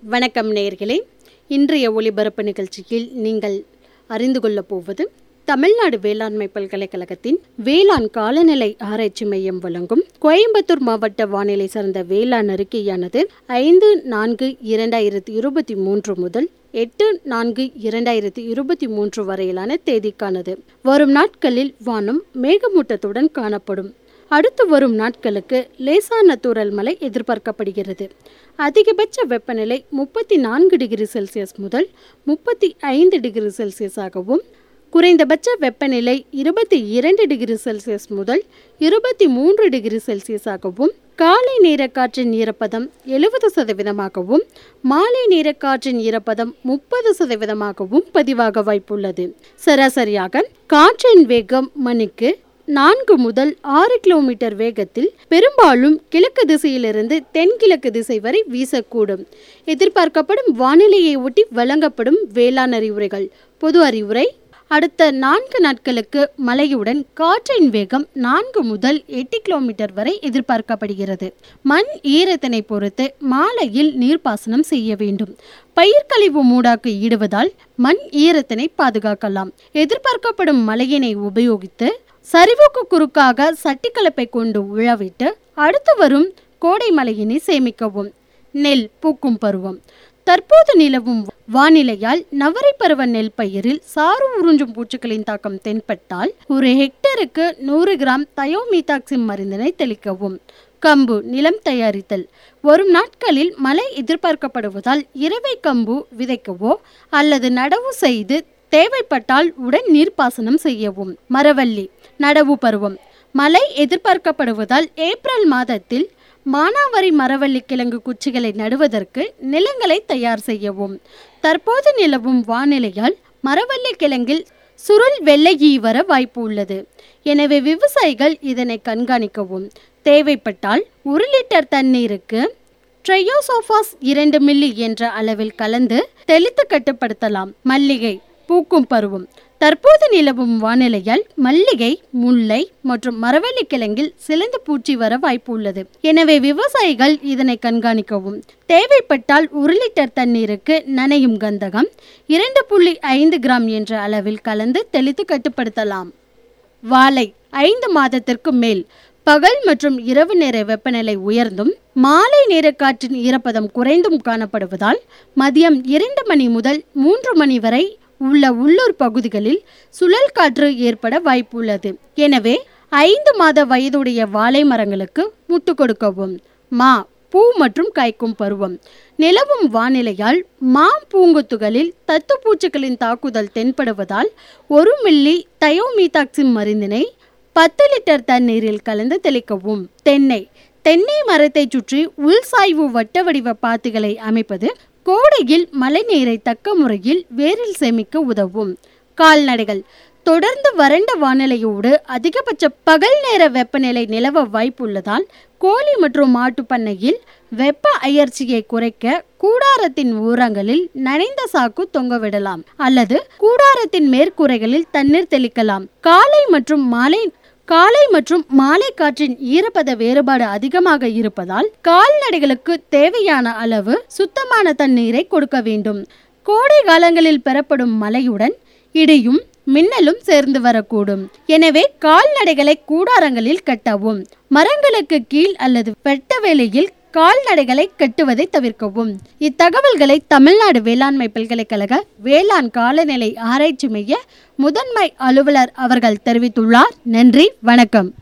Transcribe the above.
வணக்கம் நேயர்களே இன்றைய ஒளிபரப்பு நிகழ்ச்சியில் நீங்கள் அறிந்து கொள்ளப் போவது தமிழ்நாடு வேளாண்மை பல்கலைக்கழகத்தின் வேளாண் காலநிலை ஆராய்ச்சி மையம் வழங்கும் கோயம்புத்தூர் மாவட்ட வானிலை சார்ந்த வேளாண் அறிக்கையானது ஐந்து நான்கு இரண்டாயிரத்தி இருபத்தி மூன்று முதல் எட்டு நான்கு இரண்டாயிரத்தி இருபத்தி மூன்று வரையிலான தேதிக்கானது வரும் நாட்களில் வானம் மேகமூட்டத்துடன் காணப்படும் அடுத்து வரும் நாட்களுக்கு லேசான தூறல் மழை எதிர்பார்க்கப்படுகிறது அதிகபட்ச வெப்பநிலை முப்பத்தி நான்கு டிகிரி செல்சியஸ் முதல் முப்பத்தி ஐந்து டிகிரி செல்சியஸாகவும் குறைந்தபட்ச வெப்பநிலை இருபத்தி இரண்டு டிகிரி செல்சியஸ் முதல் இருபத்தி மூன்று டிகிரி செல்சியஸாகவும் காலை நேர காற்றின் ஈரப்பதம் எழுபது சதவீதமாகவும் மாலை நேர காற்றின் ஈரப்பதம் முப்பது சதவீதமாகவும் பதிவாக வாய்ப்புள்ளது சராசரியாக காற்றின் வேகம் மணிக்கு நான்கு முதல் ஆறு கிலோமீட்டர் வேகத்தில் பெரும்பாலும் கிழக்கு திசையிலிருந்து தென்கிழக்கு திசை வரை வீசக்கூடும் எதிர்பார்க்கப்படும் வானிலையை ஒட்டி வழங்கப்படும் வேளாண் அறிவுரைகள் பொது அறிவுரை அடுத்த நான்கு நாட்களுக்கு மழையுடன் காற்றின் வேகம் நான்கு முதல் எட்டு கிலோமீட்டர் வரை எதிர்பார்க்கப்படுகிறது மண் ஈரத்தினை பொறுத்து மாலையில் நீர்ப்பாசனம் செய்ய வேண்டும் பயிர்க்கழிவு மூடாக்கு ஈடுவதால் மண் ஈரத்தினை பாதுகாக்கலாம் எதிர்பார்க்கப்படும் மழையினை உபயோகித்து சரிவுக்கு குறுக்காக சட்டிக்கலப்பை கொண்டு உழவிட்டு அடுத்து வரும் கோடை மழையினை சேமிக்கவும் நெல் பூக்கும் பருவம் தற்போது நிலவும் வானிலையால் நவரை பருவ நெல் பயிரில் சாறு உறிஞ்சும் பூச்சிகளின் தாக்கம் தென்பட்டால் ஒரு ஹெக்டருக்கு நூறு கிராம் தயோமீதாக்சிம் மருந்தினை தெளிக்கவும் கம்பு நிலம் தயாரித்தல் வரும் நாட்களில் மழை எதிர்பார்க்கப்படுவதால் இரவை கம்பு விதைக்கவோ அல்லது நடவு செய்து தேவைப்பட்டால் உடன் நீர்ப்பாசனம் செய்யவும் மரவள்ளி நடவு பருவம் மழை எதிர்பார்க்கப்படுவதால் ஏப்ரல் மாதத்தில் மானாவரி மரவள்ளி கிழங்கு குச்சிகளை நடுவதற்கு நிலங்களை தயார் செய்யவும் தற்போது நிலவும் வானிலையால் மரவள்ளி கிழங்கில் சுருள் வெள்ளையீ வர வாய்ப்பு உள்ளது எனவே விவசாயிகள் இதனை கண்காணிக்கவும் தேவைப்பட்டால் ஒரு லிட்டர் தண்ணீருக்கு ட்ரையோசோஃபாஸ் இரண்டு மில்லி என்ற அளவில் கலந்து தெளித்து கட்டுப்படுத்தலாம் மல்லிகை பூக்கும் பருவம் தற்போது நிலவும் வானிலையால் மல்லிகை முல்லை மற்றும் மரவள்ளி கிழங்கில் சிலந்து பூச்சி வர வாய்ப்பு உள்ளது எனவே விவசாயிகள் இதனை கண்காணிக்கவும் தேவைப்பட்டால் ஒரு லிட்டர் தண்ணீருக்கு நனையும் கந்தகம் இரண்டு புள்ளி ஐந்து கிராம் என்ற அளவில் கலந்து தெளித்து கட்டுப்படுத்தலாம் வாழை ஐந்து மாதத்திற்கு மேல் பகல் மற்றும் இரவு நேர வெப்பநிலை உயர்ந்தும் மாலை நேர காற்றின் ஈரப்பதம் குறைந்தும் காணப்படுவதால் மதியம் இரண்டு மணி முதல் மூன்று மணி வரை உள்ள உள்ளூர் பகுதிகளில் சுழல் காற்று ஏற்பட வாய்ப்புள்ளது எனவே ஐந்து மாத வயதுடைய வாழை மரங்களுக்கு முட்டு கொடுக்கவும் மா பூ மற்றும் காய்க்கும் பருவம் நிலவும் வானிலையால் மா பூங்குத்துகளில் தத்து பூச்சிகளின் தாக்குதல் தென்படுவதால் ஒரு மில்லி தயோமீதாக்சிம் மருந்தினை பத்து லிட்டர் தண்ணீரில் கலந்து தெளிக்கவும் தென்னை தென்னை மரத்தை சுற்றி உள்சாய்வு வட்ட வடிவ பாத்திகளை அமைப்பது கோடையில் மழைநீரை தக்க முறையில் வேரில் சேமிக்க உதவும் கால்நடைகள் தொடர்ந்து வறண்ட வானிலையோடு அதிகபட்ச பகல் நேர வெப்பநிலை நிலவ வாய்ப்புள்ளதால் கோழி மற்றும் மாட்டு பண்ணையில் வெப்ப அயற்சியை குறைக்க கூடாரத்தின் ஓரங்களில் நனைந்த சாக்கு தொங்கவிடலாம் அல்லது கூடாரத்தின் மேற்கூரைகளில் தண்ணீர் தெளிக்கலாம் காலை மற்றும் மாலை காலை மற்றும் மாலை காற்றின் ஈரப்பத வேறுபாடு அதிகமாக இருப்பதால் கால்நடைகளுக்கு தேவையான அளவு சுத்தமான தண்ணீரை கொடுக்க வேண்டும் கோடை காலங்களில் பெறப்படும் மழையுடன் இடியும் மின்னலும் சேர்ந்து வரக்கூடும் எனவே கால்நடைகளை கூடாரங்களில் கட்டவும் மரங்களுக்கு கீழ் அல்லது வெட்ட வேளையில் கால்நடைகளை கட்டுவதை தவிர்க்கவும் இத்தகவல்களை தமிழ்நாடு வேளாண்மை பல்கலைக்கழக வேளாண் காலநிலை ஆராய்ச்சி மைய முதன்மை அலுவலர் அவர்கள் தெரிவித்துள்ளார் நன்றி வணக்கம்